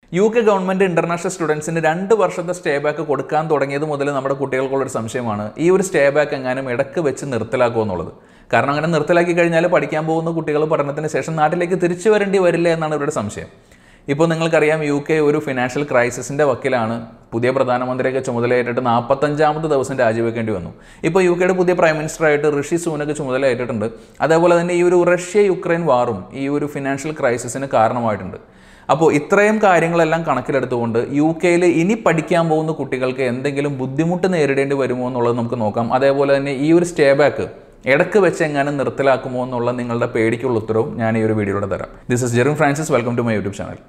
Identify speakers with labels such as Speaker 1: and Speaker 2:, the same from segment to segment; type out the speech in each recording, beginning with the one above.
Speaker 1: U K government international സ്റ്റുഡൻസിന് രണ്ട് വർഷത്തെ സ്റ്റേ ബാക്ക് കൊടുക്കാൻ തുടങ്ങിയത് മുതൽ നമ്മുടെ കുട്ടികൾക്കുള്ളൊരു സംശയമാണ് ഈ ഒരു സ്റ്റേ ബാക്ക് എങ്ങാനും ഇടക്ക് വെച്ച് നിർത്തലാക്കുമോ എന്നുള്ളത് കാരണം അങ്ങനെ നിർത്തലാക്കി കഴിഞ്ഞാൽ പഠിക്കാൻ പോകുന്ന കുട്ടികൾ പഠനത്തിന് ശേഷം നാട്ടിലേക്ക് തിരിച്ചു വരേണ്ടി വരില്ല എന്നാണ് ഇവരുടെ സംശയം ഇപ്പോൾ നിങ്ങൾക്കറിയാം യു കെ ഒരു ഫിനാൻഷ്യൽ ക്രൈസിസിന്റെ വക്കിലാണ് പുതിയ പ്രധാനമന്ത്രിയൊക്കെ ചുമതലയേറ്റിട്ട് നാൽപ്പത്തഞ്ചാമത് ദിവസം രാജിവെക്കേണ്ടി വന്നു ഇപ്പോൾ യു കെയുടെ പുതിയ പ്രൈം മിനിസ്റ്ററായിട്ട് ഋഷി സുനക്ക് ചുമതലയേറ്റിട്ടുണ്ട് അതേപോലെ തന്നെ ഈ ഒരു റഷ്യ യുക്രൈൻ വാറും ഈ ഒരു ഫിനാൻഷ്യൽ ക്രൈസിസിന് കാരണമായിട്ടുണ്ട് അപ്പോൾ ഇത്രയും കാര്യങ്ങളെല്ലാം കണക്കിലെടുത്തുകൊണ്ട് യു കെയിൽ ഇനി പഠിക്കാൻ പോകുന്ന കുട്ടികൾക്ക് എന്തെങ്കിലും ബുദ്ധിമുട്ട് നേരിടേണ്ടി വരുമോ എന്നുള്ളത് നമുക്ക് നോക്കാം അതേപോലെ തന്നെ ഈ ഒരു സ്റ്റേ ബാക്ക് ഇടക്ക് വെച്ച് എങ്ങാനും നിർത്തലാക്കുമോ എന്നുള്ള നിങ്ങളുടെ പേടിക്കുള്ള ഉത്തരവും ഞാൻ ഈ ഒരു വീഡിയോയിലൂടെ തരാം this is Jerin Francis welcome to my YouTube channel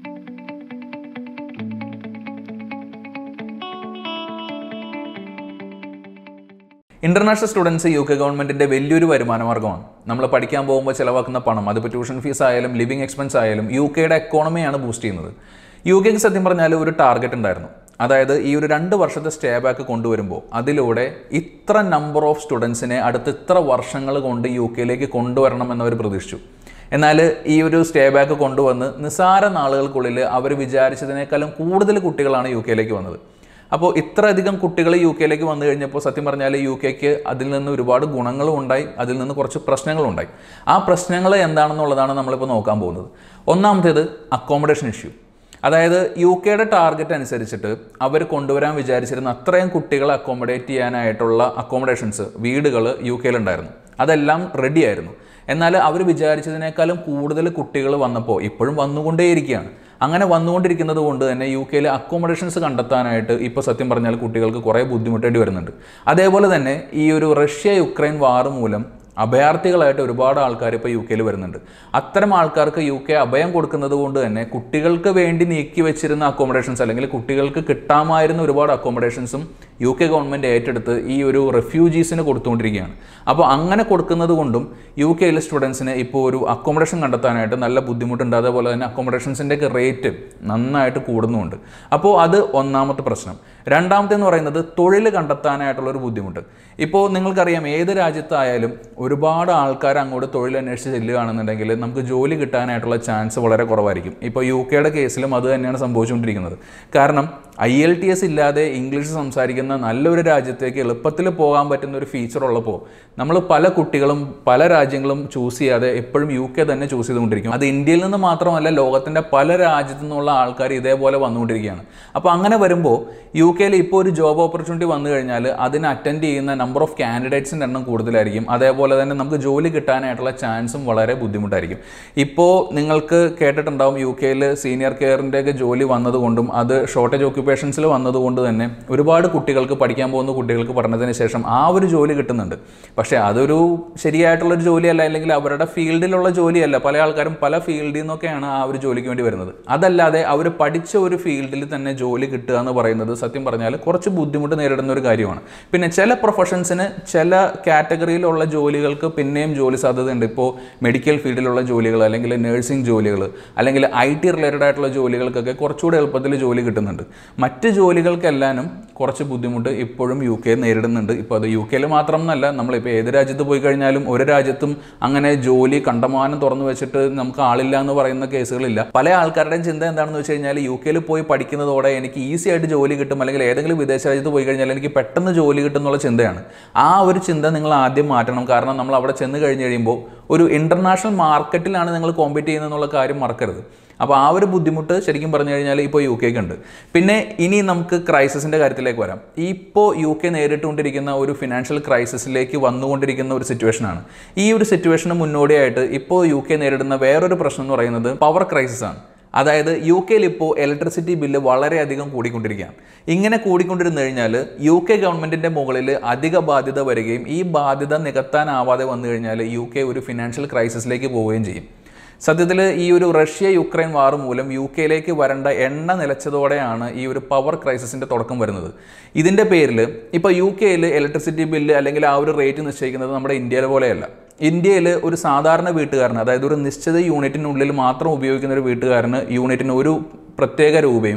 Speaker 1: international students U K ഗവൺമെന്റിന്റെ വലിയൊരു വരുമാന മാർഗ്ഗമാണ് നമ്മൾ പഠിക്കാൻ പോകുമ്പോൾ ചിലവാക്കുന്ന പണം അതിപ്പോൾ ട്യൂഷൻ ഫീസ് ആയാലും ലിവിങ് എക്സ്പെൻസ് ആയാലും യു കെയുടെ എക്കോണമിയാണ് ബൂസ്റ്റ് ചെയ്യുന്നത് യു കെക്ക് സത്യം പറഞ്ഞാൽ ഒരു ടാർഗറ്റ് ഉണ്ടായിരുന്നു അതായത് ഈ ഒരു രണ്ട് വർഷത്തെ സ്റ്റേ ബാക്ക് കൊണ്ടുവരുമ്പോൾ അതിലൂടെ ഇത്ര നമ്പർ ഓഫ് സ്റ്റുഡൻസിനെ അടുത്ത ഇത്ര വർഷങ്ങൾ കൊണ്ട് യു കെയിലേക്ക് കൊണ്ടുവരണം എന്നവർ പ്രതീക്ഷിച്ചു എന്നാൽ ഈ ഒരു സ്റ്റേ ബാക്ക് കൊണ്ടുവന്ന് നിസാര നാളുകൾക്കുള്ളിൽ അവർ വിചാരിച്ചതിനേക്കാളും കൂടുതൽ കുട്ടികളാണ് യു കെയിലേക്ക് വന്നത് അപ്പോൾ ഇത്രയധികം കുട്ടികൾ യു കെയിലേക്ക് വന്നു കഴിഞ്ഞപ്പോൾ സത്യം പറഞ്ഞാൽ യു കെക്ക് അതിൽ നിന്ന് ഒരുപാട് ഗുണങ്ങളും ഉണ്ടായി അതിൽ നിന്ന് കുറച്ച് പ്രശ്നങ്ങളും ഉണ്ടായി ആ പ്രശ്നങ്ങൾ എന്താണെന്നുള്ളതാണ് നമ്മളിപ്പോൾ നോക്കാൻ പോകുന്നത് ഒന്നാമത്തേത് അക്കോമഡേഷൻ ഇഷ്യൂ അതായത് യു കെയുടെ ടാർഗറ്റ് അനുസരിച്ചിട്ട് അവർ കൊണ്ടുവരാൻ വിചാരിച്ചിരുന്ന അത്രയും കുട്ടികളെ അക്കോമഡേറ്റ് ചെയ്യാനായിട്ടുള്ള അക്കോമഡേഷൻസ് വീടുകൾ യു കെയിലുണ്ടായിരുന്നു അതെല്ലാം റെഡി ആയിരുന്നു എന്നാൽ അവർ വിചാരിച്ചതിനേക്കാളും കൂടുതൽ കുട്ടികൾ വന്നപ്പോൾ ഇപ്പോഴും വന്നുകൊണ്ടേയിരിക്കുകയാണ് അങ്ങനെ വന്നുകൊണ്ടിരിക്കുന്നത് കൊണ്ട് തന്നെ യു കെയിലെ അക്കോമഡേഷൻസ് കണ്ടെത്താനായിട്ട് ഇപ്പോൾ സത്യം പറഞ്ഞാൽ കുട്ടികൾക്ക് കുറേ ബുദ്ധിമുട്ടേണ്ടി വരുന്നുണ്ട് അതേപോലെ തന്നെ ഈ ഒരു റഷ്യ യുക്രൈൻ വാർ മൂലം അഭയാർത്ഥികളായിട്ട് ഒരുപാട് ആൾക്കാർ ഇപ്പോൾ യു കെയിൽ വരുന്നുണ്ട് അത്തരം ആൾക്കാർക്ക് യു കെ അഭയം കൊടുക്കുന്നത് കൊണ്ട് തന്നെ കുട്ടികൾക്ക് വേണ്ടി നീക്കി വെച്ചിരുന്ന അക്കോമഡേഷൻസ് അല്ലെങ്കിൽ കുട്ടികൾക്ക് കിട്ടാമായിരുന്ന ഒരുപാട് അക്കോമഡേഷൻസും യു കെ ഗവൺമെൻറ് ഏറ്റെടുത്ത് ഈ ഒരു റെഫ്യൂജീസിന് കൊടുത്തുകൊണ്ടിരിക്കുകയാണ് അപ്പോൾ അങ്ങനെ കൊടുക്കുന്നത് കൊണ്ടും യു കെയിലെ സ്റ്റുഡൻസിന് ഇപ്പോൾ ഒരു അക്കോമഡേഷൻ കണ്ടെത്താനായിട്ട് നല്ല ബുദ്ധിമുട്ടുണ്ട് അതേപോലെ തന്നെ അക്കോമഡേഷൻസിൻ്റെ ഒക്കെ റേറ്റ് നന്നായിട്ട് കൂടുന്നുമുണ്ട് അപ്പോൾ അത് ഒന്നാമത്തെ പ്രശ്നം രണ്ടാമത്തെ എന്ന് പറയുന്നത് തൊഴിൽ കണ്ടെത്താനായിട്ടുള്ള ഒരു ബുദ്ധിമുട്ട് ഇപ്പോൾ നിങ്ങൾക്കറിയാം ഏത് രാജ്യത്തായാലും ഒരുപാട് ആൾക്കാർ അങ്ങോട്ട് തൊഴിൽ അന്വേഷിച്ച് ചെല്ലുകയാണെന്നുണ്ടെങ്കിൽ നമുക്ക് ജോലി കിട്ടാനായിട്ടുള്ള ചാൻസ് വളരെ കുറവായിരിക്കും ഇപ്പോൾ യു കെയുടെ കേസിലും അത് തന്നെയാണ് സംഭവിച്ചുകൊണ്ടിരിക്കുന്നത് കാരണം ഐ എൽ ടി എസ് ഇല്ലാതെ ഇംഗ്ലീഷ് സംസാരിക്കുന്ന നല്ലൊരു രാജ്യത്തേക്ക് എളുപ്പത്തിൽ പോകാൻ പറ്റുന്ന ഒരു ഫീച്ചർ ഉള്ളപ്പോൾ നമ്മൾ പല കുട്ടികളും പല രാജ്യങ്ങളും ചൂസ് ചെയ്യാതെ എപ്പോഴും യു കെ തന്നെ ചൂസ് ചെയ്തുകൊണ്ടിരിക്കും അത് ഇന്ത്യയിൽ നിന്ന് മാത്രമല്ല ലോകത്തിൻ്റെ പല രാജ്യത്തു നിന്നുള്ള ആൾക്കാർ ഇതേപോലെ വന്നുകൊണ്ടിരിക്കുകയാണ് അപ്പോൾ അങ്ങനെ വരുമ്പോൾ യു കെയിൽ ഇപ്പോൾ ഒരു ജോബ് ഓപ്പർച്യൂണിറ്റി വന്നു കഴിഞ്ഞാൽ അതിന് അറ്റൻഡ് ചെയ്യുന്ന നമ്പർ ഓഫ് കാൻഡിഡേറ്റ്സിൻ്റെ എണ്ണം കൂടുതലായിരിക്കും അതേപോലെ തന്നെ നമുക്ക് ജോലി കിട്ടാനായിട്ടുള്ള ചാൻസും വളരെ ബുദ്ധിമുട്ടായിരിക്കും ഇപ്പോൾ നിങ്ങൾക്ക് കേട്ടിട്ടുണ്ടാവും യു കെയിൽ സീനിയർ കെയറിൻ്റെയൊക്കെ ജോലി വന്നതുകൊണ്ടും അത് ഷോർട്ടേജ് ഓക്യുപ്പേഷൻസിൽ വന്നതുകൊണ്ട് തന്നെ ഒരുപാട് കുട്ടികൾക്ക് പഠിക്കാൻ പോകുന്ന കുട്ടികൾക്ക് പഠനത്തിന് ശേഷം ആ ഒരു ജോലി കിട്ടുന്നുണ്ട് പക്ഷേ അതൊരു ശരിയായിട്ടുള്ളൊരു ജോലിയല്ല അല്ലെങ്കിൽ അവരുടെ ഫീൽഡിലുള്ള ജോലിയല്ല പല ആൾക്കാരും പല ഫീൽഡിൽ നിന്നൊക്കെയാണ് ആ ഒരു ജോലിക്ക് വേണ്ടി വരുന്നത് അതല്ലാതെ അവർ പഠിച്ച ഒരു ഫീൽഡിൽ തന്നെ ജോലി കിട്ടുക എന്ന് പറയുന്നത് സത്യം പറഞ്ഞാൽ കുറച്ച് ബുദ്ധിമുട്ട് നേരിടുന്ന ഒരു കാര്യമാണ് പിന്നെ ചില പ്രൊഫഷൻസിന് ചില കാറ്റഗറിയിലുള്ള ജോലികൾക്ക് പിന്നെയും ജോലി സാധ്യതയുണ്ട് ഇപ്പോൾ മെഡിക്കൽ ഫീൽഡിലുള്ള ജോലികൾ അല്ലെങ്കിൽ നഴ്സിംഗ് ജോലികൾ അല്ലെങ്കിൽ ഐ ടി റിലേറ്റഡ് ആയിട്ടുള്ള ജോലികൾക്കൊക്കെ കുറച്ചുകൂടി എളുപ്പത്തിൽ ജോലി കിട്ടുന്നുണ്ട് മറ്റ് ജോലികൾക്കെല്ലാനും കുറച്ച് ബുദ്ധിമുട്ട് ഇപ്പോഴും യു കെ നേരിടുന്നുണ്ട് ഇപ്പോൾ അത് യു കെയിൽ മാത്രം എന്നല്ല നമ്മളിപ്പോൾ ഏത് രാജ്യത്ത് പോയി കഴിഞ്ഞാലും ഒരു രാജ്യത്തും അങ്ങനെ ജോലി കണ്ടമാനം തുറന്നു വെച്ചിട്ട് നമുക്ക് ആളില്ല എന്ന് പറയുന്ന കേസുകളില്ല പല ആൾക്കാരുടെയും ചിന്ത എന്താണെന്ന് വെച്ച് കഴിഞ്ഞാൽ യു കെയിൽ പോയി പഠിക്കുന്നതോടെ എനിക്ക് ഈസി ആയിട്ട് ജോലി കിട്ടും അല്ലെങ്കിൽ ഏതെങ്കിലും വിദേശ രാജ്യത്ത് പോയി കഴിഞ്ഞാൽ എനിക്ക് പെട്ടെന്ന് ജോലി കിട്ടും എന്നുള്ള ചിന്തയാണ് ആ ഒരു ചിന്ത നിങ്ങൾ ആദ്യം മാറ്റണം കാരണം നമ്മൾ അവിടെ ചെന്ന് കഴിഞ്ഞ് കഴിയുമ്പോൾ ഒരു ഇൻ്റർനാഷണൽ മാർക്കറ്റിലാണ് നിങ്ങൾ കോമ്പീറ്റ് ചെയ്യുന്നത് എന്നുള്ള കാര്യം മറക്കരുത് അപ്പോൾ ആ ഒരു ബുദ്ധിമുട്ട് ശരിക്കും പറഞ്ഞു കഴിഞ്ഞാൽ ഇപ്പോൾ യു കെക്ക് ഉണ്ട് പിന്നെ ഇനി നമുക്ക് ക്രൈസിസിൻ്റെ കാര്യത്തിലേക്ക് വരാം ഇപ്പോൾ യു കെ നേരിട്ടുകൊണ്ടിരിക്കുന്ന ഒരു ഫിനാൻഷ്യൽ ക്രൈസിസിലേക്ക് വന്നുകൊണ്ടിരിക്കുന്ന ഒരു സിറ്റുവേഷനാണ് ഈ ഒരു സിറ്റുവേഷന് മുന്നോടിയായിട്ട് ഇപ്പോൾ യു കെ നേരിടുന്ന വേറൊരു പ്രശ്നം എന്ന് പറയുന്നത് പവർ ക്രൈസിസ് ആണ് അതായത് യു കെയിൽ ഇപ്പോൾ ഇലക്ട്രിസിറ്റി ബില്ല് വളരെയധികം കൂടിക്കൊണ്ടിരിക്കുകയാണ് ഇങ്ങനെ കൂടിക്കൊണ്ടിരുന്നു കഴിഞ്ഞാൽ യു കെ ഗവൺമെൻറ്റിൻ്റെ മുകളിൽ അധിക ബാധ്യത വരികയും ഈ ബാധ്യത നികത്താനാവാതെ വന്നു കഴിഞ്ഞാൽ യു കെ ഒരു ഫിനാൻഷ്യൽ ക്രൈസിസിലേക്ക് പോവുകയും ചെയ്യും സത്യത്തിൽ ഈ ഒരു റഷ്യ യുക്രൈൻ വാർ മൂലം യു കെയിലേക്ക് വരേണ്ട എണ്ണ നിലച്ചതോടെയാണ് ഈ ഒരു പവർ ക്രൈസിസിൻ്റെ തുടക്കം വരുന്നത് ഇതിൻ്റെ പേരിൽ ഇപ്പോൾ യു കെയിൽ ഇലക്ട്രിസിറ്റി ബില്ല് അല്ലെങ്കിൽ ആ ഒരു റേറ്റ് നിശ്ചയിക്കുന്നത് നമ്മുടെ ഇന്ത്യയിലെ പോലെയല്ല ഇന്ത്യയിൽ ഒരു സാധാരണ വീട്ടുകാരന് അതായത് ഒരു നിശ്ചിത യൂണിറ്റിനുള്ളിൽ മാത്രം ഉപയോഗിക്കുന്ന ഒരു വീട്ടുകാരന് യൂണിറ്റിന് ഒരു പ്രത്യേക രൂപയും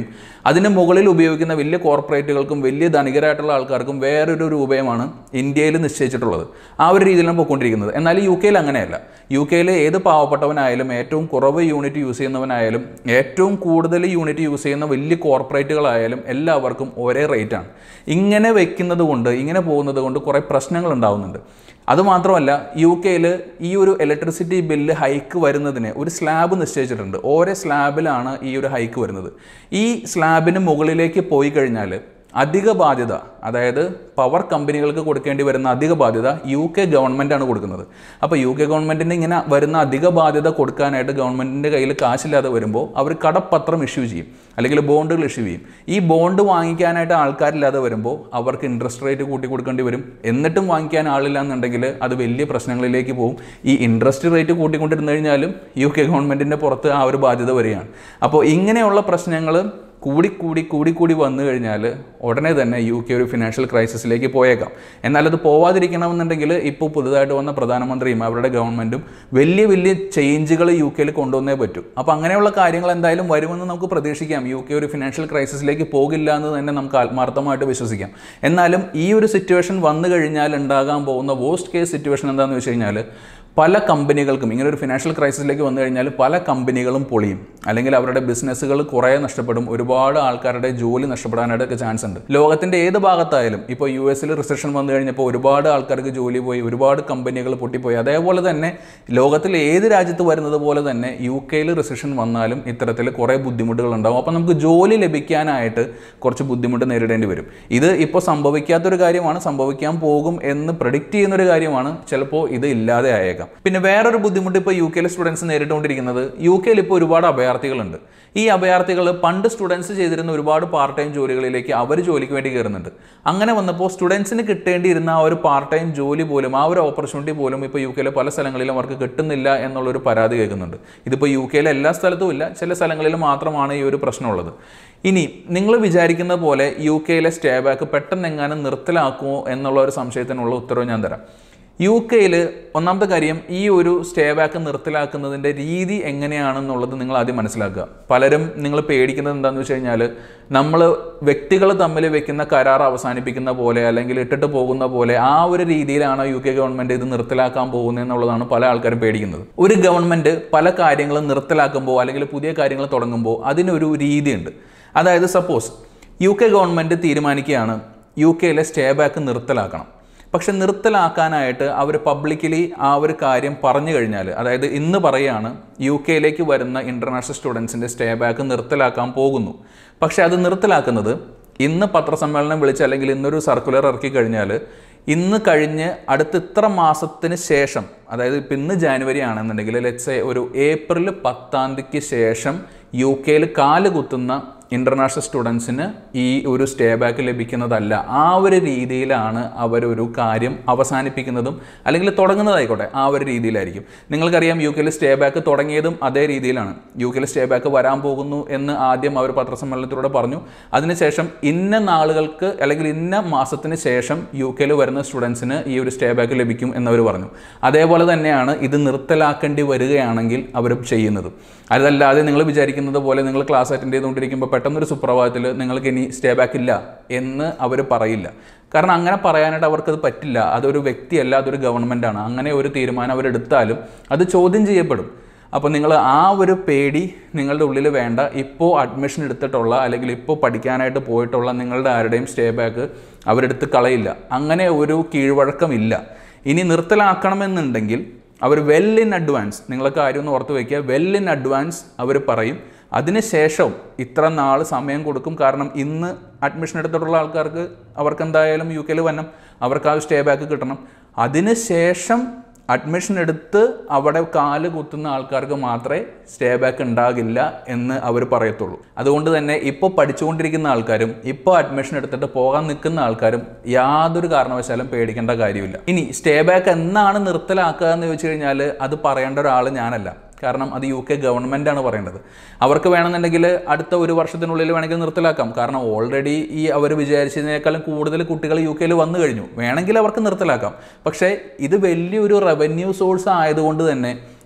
Speaker 1: അതിന് മുകളിൽ ഉപയോഗിക്കുന്ന വലിയ കോർപ്പറേറ്റുകൾക്കും വലിയ ധനികരായിട്ടുള്ള ആൾക്കാർക്കും വേറൊരു രൂപയുമാണ് ഇന്ത്യയിൽ നിശ്ചയിച്ചിട്ടുള്ളത് ആ ഒരു രീതിയിലാണ് പോയിക്കൊണ്ടിരിക്കുന്നത് എന്നാൽ യു കെയിൽ അങ്ങനെയല്ല യു കെയിൽ ഏത് പാവപ്പെട്ടവനായാലും ഏറ്റവും കുറവ് യൂണിറ്റ് യൂസ് ചെയ്യുന്നവനായാലും ഏറ്റവും കൂടുതൽ യൂണിറ്റ് യൂസ് ചെയ്യുന്ന വലിയ കോർപ്പറേറ്റുകളായാലും എല്ലാവർക്കും ഒരേ റേറ്റാണ് ഇങ്ങനെ വെക്കുന്നത് കൊണ്ട് ഇങ്ങനെ പോകുന്നത് കൊണ്ട് കുറേ പ്രശ്നങ്ങൾ ഉണ്ടാവുന്നുണ്ട് അതുമാത്രമല്ല യു കെയിൽ ഈ ഒരു ഇലക്ട്രിസിറ്റി ബില്ല് ഹൈക്ക് വരുന്നതിന് ഒരു സ്ലാബ് നിശ്ചയിച്ചിട്ടുണ്ട് ഓരോ സ്ലാബിലാണ് ഈ ഒരു ഹൈക്ക് വരുന്നത് ഈ സ്ലാബിന് മുകളിലേക്ക് പോയി കഴിഞ്ഞാൽ അധിക ബാധ്യത അതായത് പവർ കമ്പനികൾക്ക് കൊടുക്കേണ്ടി വരുന്ന അധിക ബാധ്യത യു കെ ഗവൺമെൻറ്റാണ് കൊടുക്കുന്നത് അപ്പോൾ യു കെ ഗവൺമെൻറ്റിന് ഇങ്ങനെ വരുന്ന അധിക ബാധ്യത കൊടുക്കാനായിട്ട് ഗവൺമെൻറ്റിൻ്റെ കയ്യിൽ കാശില്ലാതെ വരുമ്പോൾ അവർ കടപ്പത്രം ഇഷ്യൂ ചെയ്യും അല്ലെങ്കിൽ ബോണ്ടുകൾ ഇഷ്യൂ ചെയ്യും ഈ ബോണ്ട് വാങ്ങിക്കാനായിട്ട് ആൾക്കാരില്ലാതെ വരുമ്പോൾ അവർക്ക് ഇൻട്രസ്റ്റ് റേറ്റ് കൂട്ടി കൊടുക്കേണ്ടി വരും എന്നിട്ടും വാങ്ങിക്കാൻ ആളില്ല എന്നുണ്ടെങ്കിൽ അത് വലിയ പ്രശ്നങ്ങളിലേക്ക് പോകും ഈ ഇൻട്രസ്റ്റ് റേറ്റ് കൂട്ടിക്കൊണ്ടിരുന്നു കഴിഞ്ഞാലും യു കെ ഗവൺമെൻറ്റിൻ്റെ പുറത്ത് ആ ഒരു ബാധ്യത വരികയാണ് അപ്പോൾ ഇങ്ങനെയുള്ള പ്രശ്നങ്ങൾ കൂടി കൂടി കൂടി കൂടി വന്നു കഴിഞ്ഞാൽ ഉടനെ തന്നെ യു കെ ഒരു ഫിനാൻഷ്യൽ ക്രൈസിസിലേക്ക് പോയേക്കാം എന്നാൽ അത് പോവാതിരിക്കണമെന്നുണ്ടെങ്കിൽ ഇപ്പോൾ പുതുതായിട്ട് വന്ന പ്രധാനമന്ത്രിയും അവരുടെ ഗവൺമെൻറ്റും വലിയ വലിയ ചേഞ്ചുകൾ യു കെയിൽ കൊണ്ടുവന്നേ പറ്റൂ അപ്പോൾ അങ്ങനെയുള്ള കാര്യങ്ങൾ എന്തായാലും വരുമെന്ന് നമുക്ക് പ്രതീക്ഷിക്കാം യു കെ ഒരു ഫിനാൻഷ്യൽ ക്രൈസിസിലേക്ക് പോകില്ല എന്ന് തന്നെ നമുക്ക് ആത്മാർത്ഥമായിട്ട് വിശ്വസിക്കാം എന്നാലും ഈ ഒരു സിറ്റുവേഷൻ വന്നു കഴിഞ്ഞാൽ ഉണ്ടാകാൻ പോകുന്ന വോസ്റ്റ് കേസ് സിറ്റുവേഷൻ എന്താണെന്ന് വെച്ച് കഴിഞ്ഞാൽ പല കമ്പനികൾക്കും ഇങ്ങനെ ഒരു ഫിനാൻഷ്യൽ ക്രൈസിസിലേക്ക് വന്നു കഴിഞ്ഞാൽ പല കമ്പനികളും പൊളിയും അല്ലെങ്കിൽ അവരുടെ ബിസിനസ്സുകൾ കുറേ നഷ്ടപ്പെടും ഒരുപാട് ആൾക്കാരുടെ ജോലി നഷ്ടപ്പെടാനായിട്ടൊക്കെ ചാൻസ് ഉണ്ട് ലോകത്തിൻ്റെ ഏത് ഭാഗത്തായാലും ഇപ്പോൾ യു എസിൽ റിസഷൻ വന്നു കഴിഞ്ഞപ്പോൾ ഒരുപാട് ആൾക്കാർക്ക് ജോലി പോയി ഒരുപാട് കമ്പനികൾ പൊട്ടിപ്പോയി അതേപോലെ തന്നെ ലോകത്തിൽ ഏത് രാജ്യത്ത് വരുന്നത് പോലെ തന്നെ യു കെയിൽ റിസഷൻ വന്നാലും ഇത്തരത്തിൽ കുറേ ബുദ്ധിമുട്ടുകൾ ഉണ്ടാവും അപ്പോൾ നമുക്ക് ജോലി ലഭിക്കാനായിട്ട് കുറച്ച് ബുദ്ധിമുട്ട് നേരിടേണ്ടി വരും ഇത് ഇപ്പോൾ സംഭവിക്കാത്തൊരു കാര്യമാണ് സംഭവിക്കാൻ പോകും എന്ന് പ്രഡിക്റ്റ് ചെയ്യുന്നൊരു കാര്യമാണ് ചിലപ്പോൾ ഇത് ഇല്ലാതെ ആയേക്കാം പിന്നെ വേറൊരു ബുദ്ധിമുട്ട് ഇപ്പോൾ യു കെയിലെ സ്റ്റുഡൻസ് നേരിട്ടുകൊണ്ടിരിക്കുന്നത് യു കെയിൽ ഇപ്പോൾ ഒരുപാട് അഭയാർത്ഥികളുണ്ട് ഈ അഭയാർത്ഥികൾ പണ്ട് സ്റ്റുഡൻസ് ചെയ്തിരുന്ന ഒരുപാട് പാർട്ട് ടൈം ജോലികളിലേക്ക് അവർ ജോലിക്ക് വേണ്ടി കയറുന്നുണ്ട് അങ്ങനെ വന്നപ്പോൾ സ്റ്റുഡൻസിന് കിട്ടേണ്ടിയിരുന്ന ആ ഒരു പാർട്ട് ടൈം ജോലി പോലും ആ ഒരു ഓപ്പർച്യൂണിറ്റി പോലും ഇപ്പോൾ യു കെയിലെ പല സ്ഥലങ്ങളിലും അവർക്ക് കിട്ടുന്നില്ല എന്നുള്ളൊരു പരാതി കേൾക്കുന്നുണ്ട് ഇതിപ്പോൾ യു കെയിലെ എല്ലാ സ്ഥലത്തും ഇല്ല ചില സ്ഥലങ്ങളിൽ മാത്രമാണ് ഈ ഒരു പ്രശ്നമുള്ളത് ഇനി നിങ്ങൾ വിചാരിക്കുന്ന പോലെ യു കെയിലെ സ്റ്റേ ബാക്ക് പെട്ടെന്ന് എങ്ങാനും നിർത്തലാക്കുമോ എന്നുള്ള ഒരു സംശയത്തിനുള്ള ഉത്തരവ് ഞാൻ തരാം യു കെയിൽ ഒന്നാമത്തെ കാര്യം ഈ ഒരു സ്റ്റേ ബാക്ക് നിർത്തലാക്കുന്നതിൻ്റെ രീതി എങ്ങനെയാണെന്നുള്ളത് നിങ്ങൾ ആദ്യം മനസ്സിലാക്കുക പലരും നിങ്ങൾ പേടിക്കുന്നത് എന്താണെന്ന് വെച്ച് കഴിഞ്ഞാൽ നമ്മൾ വ്യക്തികൾ തമ്മിൽ വെക്കുന്ന കരാർ അവസാനിപ്പിക്കുന്ന പോലെ അല്ലെങ്കിൽ ഇട്ടിട്ട് പോകുന്ന പോലെ ആ ഒരു രീതിയിലാണ് യു കെ ഗവൺമെൻറ് ഇത് നിർത്തലാക്കാൻ പോകുന്നത് എന്നുള്ളതാണ് പല ആൾക്കാരും പേടിക്കുന്നത് ഒരു ഗവൺമെൻറ് പല കാര്യങ്ങളും നിർത്തലാക്കുമ്പോൾ അല്ലെങ്കിൽ പുതിയ കാര്യങ്ങൾ തുടങ്ങുമ്പോൾ അതിനൊരു രീതിയുണ്ട് അതായത് സപ്പോസ് യു കെ ഗവൺമെൻറ് തീരുമാനിക്കുകയാണ് യു കെയിലെ സ്റ്റേ ബാക്ക് നിർത്തലാക്കണം പക്ഷെ നിർത്തലാക്കാനായിട്ട് അവർ പബ്ലിക്കലി ആ ഒരു കാര്യം പറഞ്ഞു കഴിഞ്ഞാൽ അതായത് ഇന്ന് പറയുകയാണ് യു കെയിലേക്ക് വരുന്ന ഇൻ്റർനാഷണൽ സ്റ്റുഡൻസിൻ്റെ സ്റ്റേ ബാക്ക് നിർത്തലാക്കാൻ പോകുന്നു പക്ഷെ അത് നിർത്തലാക്കുന്നത് ഇന്ന് പത്രസമ്മേളനം വിളിച്ച് അല്ലെങ്കിൽ ഇന്നൊരു സർക്കുലർ ഇറക്കി കഴിഞ്ഞാൽ ഇന്ന് കഴിഞ്ഞ് അടുത്ത ഇത്ര മാസത്തിന് ശേഷം അതായത് ഇപ്പം ഇന്ന് ജാനുവരി ആണെന്നുണ്ടെങ്കിൽ ലെറ്റ്സ് ഒരു ഏപ്രിൽ പത്താം തീയതിക്ക് ശേഷം യു കെയിൽ കാല് കുത്തുന്ന ഇൻ്റർനാഷണൽ സ്റ്റുഡൻസിന് ഈ ഒരു സ്റ്റേ ബാക്ക് ലഭിക്കുന്നതല്ല ആ ഒരു രീതിയിലാണ് അവരൊരു കാര്യം അവസാനിപ്പിക്കുന്നതും അല്ലെങ്കിൽ തുടങ്ങുന്നതായിക്കോട്ടെ ആ ഒരു രീതിയിലായിരിക്കും നിങ്ങൾക്കറിയാം യു കെയിൽ സ്റ്റേ ബാക്ക് തുടങ്ങിയതും അതേ രീതിയിലാണ് യു കെയിൽ സ്റ്റേ ബാക്ക് വരാൻ പോകുന്നു എന്ന് ആദ്യം അവർ പത്രസമ്മേളനത്തിലൂടെ പറഞ്ഞു അതിനുശേഷം ഇന്ന നാളുകൾക്ക് അല്ലെങ്കിൽ ഇന്ന മാസത്തിന് ശേഷം യു കെയിൽ വരുന്ന സ്റ്റുഡൻസിന് ഈ ഒരു സ്റ്റേ ബാക്ക് ലഭിക്കും എന്നവർ പറഞ്ഞു അതേപോലെ തന്നെയാണ് ഇത് നിർത്തലാക്കേണ്ടി വരികയാണെങ്കിൽ അവർ ചെയ്യുന്നത് അതല്ലാതെ നിങ്ങൾ വിചാരിക്കുന്നത് പോലെ നിങ്ങൾ ക്ലാസ് അറ്റൻഡ് ചെയ്തുകൊണ്ടിരിക്കുമ്പോൾ പെട്ടെന്നൊരു സുപ്രഭാതത്തിൽ നിങ്ങൾക്ക് ഇനി സ്റ്റേ ബാക്ക് ഇല്ല എന്ന് അവർ പറയില്ല കാരണം അങ്ങനെ പറയാനായിട്ട് അവർക്കത് പറ്റില്ല അതൊരു വ്യക്തിയല്ല അതൊരു ഗവൺമെൻറ്റാണ് അങ്ങനെ ഒരു തീരുമാനം അവരെടുത്താലും അത് ചോദ്യം ചെയ്യപ്പെടും അപ്പോൾ നിങ്ങൾ ആ ഒരു പേടി നിങ്ങളുടെ ഉള്ളിൽ വേണ്ട ഇപ്പോൾ അഡ്മിഷൻ എടുത്തിട്ടുള്ള അല്ലെങ്കിൽ ഇപ്പോൾ പഠിക്കാനായിട്ട് പോയിട്ടുള്ള നിങ്ങളുടെ ആരുടെയും സ്റ്റേ ബാക്ക് അവരെടുത്ത് കളയില്ല അങ്ങനെ ഒരു കീഴ്വഴക്കമില്ല ഇനി നിർത്തലാക്കണമെന്നുണ്ടെങ്കിൽ അവർ വെൽ ഇൻ അഡ്വാൻസ് നിങ്ങളെ കാര്യം ഒന്ന് ഓർത്ത് വയ്ക്കുക വെൽ ഇൻ അഡ്വാൻസ് അവർ പറയും അതിനുശേഷം ഇത്ര നാൾ സമയം കൊടുക്കും കാരണം ഇന്ന് അഡ്മിഷൻ എടുത്തിട്ടുള്ള ആൾക്കാർക്ക് അവർക്ക് എന്തായാലും യു കെയിൽ വരണം അവർക്ക് ആ സ്റ്റേ ബാക്ക് കിട്ടണം അതിനുശേഷം അഡ്മിഷൻ എടുത്ത് അവിടെ കാല് കുത്തുന്ന ആൾക്കാർക്ക് മാത്രമേ സ്റ്റേ ബാക്ക് ഉണ്ടാകില്ല എന്ന് അവർ പറയത്തുള്ളൂ അതുകൊണ്ട് തന്നെ ഇപ്പോൾ പഠിച്ചുകൊണ്ടിരിക്കുന്ന ആൾക്കാരും ഇപ്പോൾ അഡ്മിഷൻ എടുത്തിട്ട് പോകാൻ നിൽക്കുന്ന ആൾക്കാരും യാതൊരു കാരണവശാലും പേടിക്കേണ്ട കാര്യമില്ല ഇനി സ്റ്റേ ബാക്ക് എന്നാണ് നിർത്തലാക്കുക എന്ന് ചോദിച്ചു കഴിഞ്ഞാൽ അത് പറയേണ്ട ഒരാൾ ഞാനല്ല കാരണം അത് യു കെ ഗവൺമെൻറ് ആണ് പറയേണ്ടത് അവർക്ക് വേണമെന്നുണ്ടെങ്കിൽ അടുത്ത ഒരു വർഷത്തിനുള്ളിൽ വേണമെങ്കിൽ നിർത്തലാക്കാം കാരണം ഓൾറെഡി ഈ അവർ വിചാരിച്ചതിനേക്കാളും കൂടുതൽ കുട്ടികൾ യു കെയിൽ വന്നു കഴിഞ്ഞു വേണമെങ്കിൽ അവർക്ക് നിർത്തലാക്കാം പക്ഷേ ഇത് വലിയൊരു റവന്യൂ സോഴ്സ് ആയതുകൊണ്ട് തന്നെ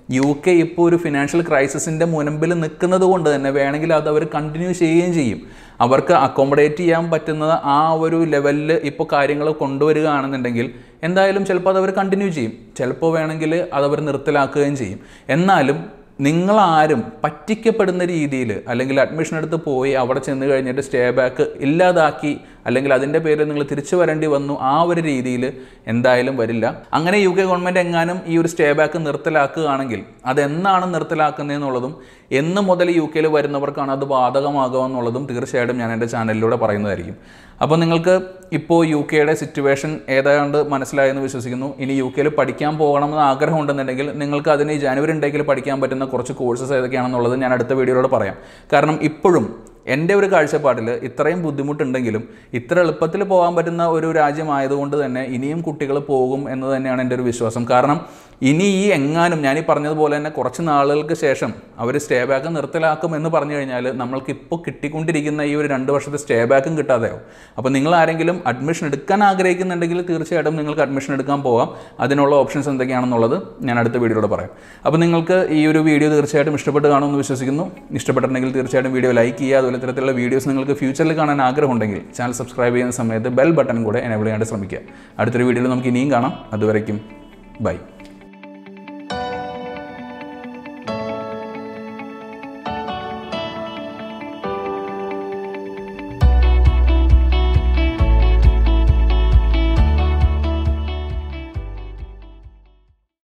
Speaker 1: യു കെ ഇപ്പോൾ ഒരു ഫിനാൻഷ്യൽ ക്രൈസിസിൻ്റെ മുൻപിൽ നിൽക്കുന്നത് കൊണ്ട് തന്നെ വേണമെങ്കിൽ അത് അവർ കണ്ടിന്യൂ ചെയ്യുകയും ചെയ്യും അവർക്ക് അക്കോമഡേറ്റ് ചെയ്യാൻ പറ്റുന്ന ആ ഒരു ലെവലിൽ ഇപ്പോൾ കാര്യങ്ങൾ കൊണ്ടുവരികയാണെന്നുണ്ടെങ്കിൽ എന്തായാലും ചിലപ്പോൾ അത് അവർ കണ്ടിന്യൂ ചെയ്യും ചിലപ്പോൾ വേണമെങ്കിൽ അത് അവർ നിർത്തലാക്കുകയും ചെയ്യും എന്നാലും നിങ്ങളാരും പറ്റിക്കപ്പെടുന്ന രീതിയിൽ അല്ലെങ്കിൽ അഡ്മിഷൻ എടുത്ത് പോയി അവിടെ ചെന്ന് കഴിഞ്ഞിട്ട് സ്റ്റേ ബാക്ക് ഇല്ലാതാക്കി അല്ലെങ്കിൽ അതിൻ്റെ പേരിൽ നിങ്ങൾ തിരിച്ചു വരേണ്ടി വന്നു ആ ഒരു രീതിയിൽ എന്തായാലും വരില്ല അങ്ങനെ യു കെ ഗവൺമെൻറ് എങ്ങാനും ഈ ഒരു സ്റ്റേ ബാക്ക് നിർത്തലാക്കുകയാണെങ്കിൽ അതെന്നാണ് നിർത്തലാക്കുന്നതെന്നുള്ളതും എന്ന് മുതൽ യു കെയിൽ വരുന്നവർക്കാണ് അത് ബാധകമാകുക എന്നുള്ളതും തീർച്ചയായിട്ടും ഞാൻ എൻ്റെ ചാനലിലൂടെ പറയുന്നതായിരിക്കും അപ്പോൾ നിങ്ങൾക്ക് ഇപ്പോൾ യു കെയുടെ സിറ്റുവേഷൻ ഏതാണ്ട് മനസ്സിലായെന്ന് വിശ്വസിക്കുന്നു ഇനി യു കെയിൽ പഠിക്കാൻ പോകണമെന്ന് ആഗ്രഹം ഉണ്ടെന്നുണ്ടെങ്കിൽ നിങ്ങൾക്ക് അതിന് ഈ ജനുവരി ഉണ്ടെങ്കിൽ പഠിക്കാൻ പറ്റുന്ന കുറച്ച് കോഴ്സസ് ഏതൊക്കെയാണെന്നുള്ളത് ഞാൻ അടുത്ത വീഡിയോയിലൂടെ പറയാം കാരണം ഇപ്പോഴും എൻ്റെ ഒരു കാഴ്ചപ്പാടിൽ ഇത്രയും ബുദ്ധിമുട്ടുണ്ടെങ്കിലും ഇത്ര എളുപ്പത്തിൽ പോകാൻ പറ്റുന്ന ഒരു രാജ്യമായതുകൊണ്ട് തന്നെ ഇനിയും കുട്ടികൾ പോകും എന്ന് തന്നെയാണ് എൻ്റെ ഒരു വിശ്വാസം കാരണം ഇനി ഈ എങ്ങാനും ഞാൻ ഈ പറഞ്ഞതുപോലെ തന്നെ കുറച്ച് നാളുകൾക്ക് ശേഷം അവർ സ്റ്റേ ബാക്ക് നിർത്തലാക്കും എന്ന് പറഞ്ഞു കഴിഞ്ഞാൽ നമ്മൾക്ക് ഇപ്പോൾ കിട്ടിക്കൊണ്ടിരിക്കുന്ന ഈ ഒരു രണ്ട് വർഷത്തെ സ്റ്റേ ബാക്കും കിട്ടാതെയാവും അപ്പോൾ നിങ്ങൾ ആരെങ്കിലും അഡ്മിഷൻ എടുക്കാൻ ആഗ്രഹിക്കുന്നുണ്ടെങ്കിൽ തീർച്ചയായിട്ടും നിങ്ങൾക്ക് അഡ്മിഷൻ എടുക്കാൻ പോകാം അതിനുള്ള ഓപ്ഷൻസ് എന്തൊക്കെയാണെന്നുള്ളത് ഞാൻ അടുത്ത വീഡിയോയിലൂടെ പറയാം അപ്പോൾ നിങ്ങൾക്ക് ഈ ഒരു വീഡിയോ തീർച്ചയായിട്ടും ഇഷ്ടപ്പെട്ട് കാണുമെന്ന് വിശ്വസിക്കുന്നു ഇഷ്ടപ്പെട്ടിട്ടുണ്ടെങ്കിൽ തീർച്ചയായിട്ടും വീഡിയോ ലൈക്ക് ചെയ്യുക അതുപോലെ ഇത്തരത്തിലുള്ള വീഡിയോസ് നിങ്ങൾക്ക് ഫ്യൂച്ചറിൽ കാണാൻ ആഗ്രഹമുണ്ടെങ്കിൽ ചാനൽ സബ്സ്ക്രൈബ് ചെയ്യുന്ന സമയത്ത് ബെൽ ബട്ടൺ കൂടെ എനേബിൾ ചെയ്യാണ്ട് ശ്രമിക്കുക അടുത്തൊരു വീഡിയോയിൽ നമുക്ക് ഇനിയും കാണാം അതുവരയ്ക്കും ബൈ